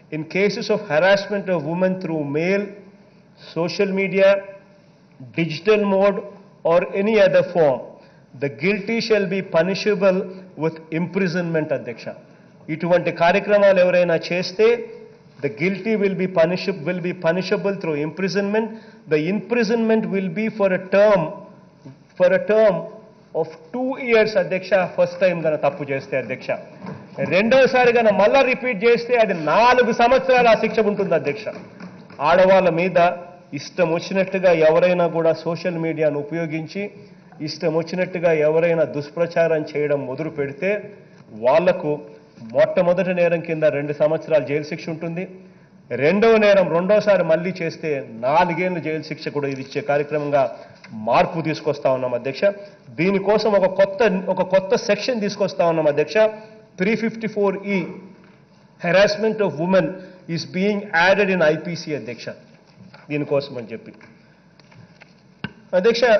in cases of harassment of women through mail, social media, digital mode, or any other form, the guilty shall be punishable with imprisonment, అధ్యక్ష ఇటువంటి కార్యక్రమాలు ఎవరైనా చేస్తే the guilty will be punish will be punishable through imprisonment. The imprisonment will be for a term for a term of two years అధ్యక్ష first time గన తప్పు చేస్తే అధ్యక్ష రెండోసారి గన మళ్ళా రిపీట్ చేస్తే అది నాలుగు సంవత్సరాల ఆ శిక్ష ఉంటుంది అధ్యక్ష ఆడవాళ్ళ మీద ఇష్టం వచ్చినట్టుగా ఎవరైనా కూడా సోషల్ మీడియాను ఉపయోగించి ఇష్టం వచ్చినట్టుగా ఎవరైనా దుష్ప్రచారం చేయడం మొదలు పెడితే వాళ్లకు మొట్టమొదటి నేరం కింద రెండు సంవత్సరాలు జైలు శిక్ష ఉంటుంది రెండవ నేరం రెండోసారి మళ్ళీ చేస్తే నాలుగేళ్లు జైలు శిక్ష కూడా ఇది ఇచ్చే కార్యక్రమంగా మార్పు తీసుకొస్తా ఉన్నాం అధ్యక్ష దీనికోసం ఒక కొత్త ఒక కొత్త సెక్షన్ తీసుకొస్తా ఉన్నాం అధ్యక్ష త్రీ ఫిఫ్టీ ఫోర్ ఈ harassment of women is being added in IPC అధ్యక్ష దీనికోసం అని చెప్పి అధ్యక్ష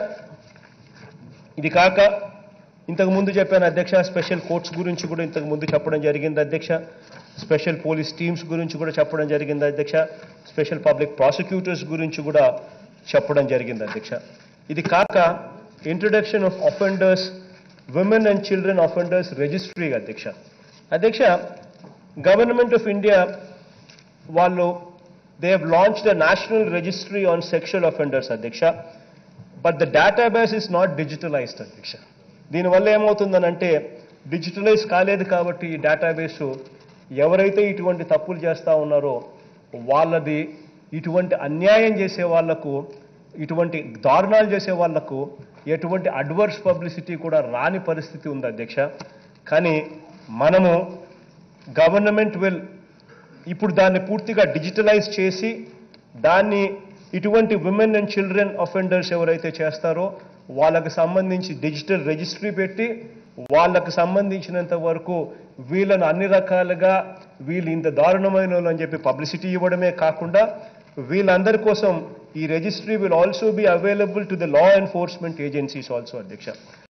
ఇది కాక ఇంతకు ముందు చెప్పాను అధ్యక్ష స్పెషల్ కోర్ట్స్ గురించి కూడా ఇంతకు ముందు చెప్పడం జరిగింది అధ్యక్ష స్పెషల్ పోలీస్ టీమ్స్ గురించి కూడా చెప్పడం జరిగింది అధ్యక్ష స్పెషల్ పబ్లిక్ ప్రాసిక్యూటర్స్ గురించి కూడా చెప్పడం జరిగింది అధ్యక్ష ఇది కాక introduction of offenders women and children offenders registry అధ్యక్ష అధ్యక్ష గవర్నమెంట్ ఆఫ్ ఇండియా వాళ్ళు they have launched a national registry on sexual offenders అధ్యక్ష but the database is not digitalized అధ్యక్ష దీనివల్ల ఏమవుతుందనంటే డిజిటలైజ్ కాలేదు కాబట్టి ఈ డేటాబేసు ఎవరైతే ఇటువంటి తప్పులు చేస్తూ ఉన్నారో వాళ్ళది ఇటువంటి అన్యాయం చేసే వాళ్లకు ఇటువంటి దారుణాలు చేసే వాళ్లకు ఎటువంటి అడ్వర్స్ పబ్లిసిటీ కూడా రాని పరిస్థితి ఉంది అధ్యక్ష కానీ మనము గవర్నమెంట్ విల్ ఇప్పుడు దాన్ని పూర్తిగా డిజిటలైజ్ చేసి దాన్ని ఇటువంటి విమెన్ అండ్ చిల్డ్రన్ అఫెండర్స్ ఎవరైతే చేస్తారో వాళ్ళకి సంబంధించి డిజిటల్ రిజిస్ట్రీ పెట్టి వాళ్ళకు సంబంధించినంత వరకు వీళ్ళను అన్ని రకాలుగా వీళ్ళు ఇంత దారుణమైన వాళ్ళు అని చెప్పి పబ్లిసిటీ ఇవ్వడమే కాకుండా వీళ్ళందరి కోసం ఈ registry will also be available to the law enforcement agencies also అధ్యక్ష